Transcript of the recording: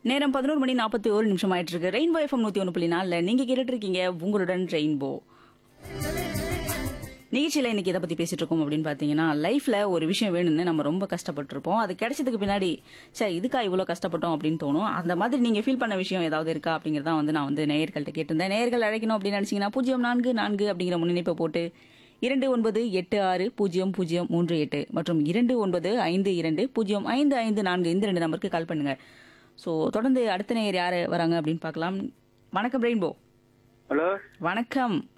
நேரம் பதினோரு மணி நாற்பத்தி ஒரு நிமிஷம் ஆயிட்டு இருக்கு ரெயின்போ எஃப்எம் நூத்தி ஒன்று புள்ளி நாலுல நீங்க கேட்டுட்டு இருக்கீங்க உங்களுடன் ரெயின்போ நிகழ்ச்சியில இன்னைக்கு எதை பத்தி பேசிட்டு இருக்கோம் அப்படின்னு பாத்தீங்கன்னா லைஃப்ல ஒரு விஷயம் வேணும்னு நம்ம ரொம்ப கஷ்டப்பட்டிருப்போம் அது கிடைச்சதுக்கு பின்னாடி சே இதுக்கா இவ்வளவு கஷ்டப்பட்டோம் அப்படின்னு தோணும் அந்த மாதிரி நீங்க ஃபீல் பண்ண விஷயம் ஏதாவது இருக்கா அப்படிங்கறத வந்து நான் வந்து நேயர்கள்ட்ட கேட்டிருந்தேன் நேயர்கள் அழைக்கணும் அப்படின்னு நினைச்சீங்கன்னா பூஜ்ஜியம் நான்கு நான்கு அப்படிங்கிற முன்னிணைப்பை போட்டு இரண்டு ஒன்பது எட்டு ஆறு பூஜ்ஜியம் பூஜ்ஜியம் மூன்று எட்டு மற்றும் இரண்டு ஒன்பது ஐந்து இரண்டு பூஜ்ஜியம் ஐந்து ஐந்து நான்கு இந்த ரெண்டு நம்பருக்கு கால் பண்ணுங்க ஸோ தொடர்ந்து அடுத்த நேயர் யார் வராங்க அப்படின்னு பார்க்கலாம் வணக்கம் ரெயின்போ ஹலோ வணக்கம்